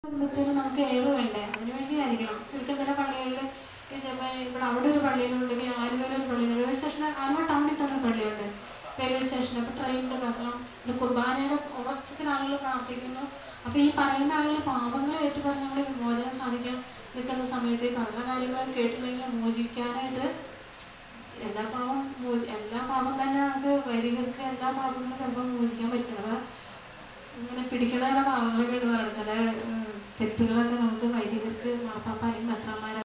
കുടുംബത്തിന് നമുക്ക് എയർ വേണ്ടേ അതിന് വേണ്ടിയായിരിക്കണം ചുരുക്കം ചില പള്ളികളിൽ ചിലപ്പോൾ ഇവിടെ അവിടെ ഒരു പള്ളിയിലുണ്ടെങ്കിൽ ആലുവയിൽ ഒരു പള്ളിയുണ്ട് റെയിൽവേ സ്റ്റേഷൻ ആലുവ ടൗണിൽ തന്നെ ഒരു പള്ളിയുണ്ട് റെയിൽവേ സ്റ്റേഷൻ അപ്പോൾ ട്രെയിനിൻ്റെ ബഹളം ഒരു കുർബാനയുടെ ഉറച്ചത്തിൽ ആളുകൾ പ്രാർത്ഥിക്കുന്നു അപ്പോൾ ഈ പറയുന്ന ആളുകൾ പാപങ്ങൾ ഏറ്റു പറഞ്ഞ് നമ്മൾ വിമോചനം സാധിക്കാൻ നിൽക്കുന്ന സമയത്ത് ഈ പറഞ്ഞ കാര്യങ്ങൾ കേട്ടില്ലെങ്കിൽ മോചിക്കാനായിട്ട് എല്ലാ പാവം മോ- എല്ലാ പാപം തന്നെ നമുക്ക് വൈദികർക്ക് എല്ലാ പാപങ്ങളും ചിലപ്പോൾ മോചിക്കാൻ പറ്റുന്നത് ഇങ്ങനെ പിടിക്കുന്ന ചില പാവങ്ങളൊക്കെ ഉണ്ട് ചില ഏഹ്, തെറ്റുകളൊക്കെ നമുക്ക് വൈദികർക്ക് മാർപ്പാപ്പ അല്ലെങ്കിൽ മെത്രാന്മാരെ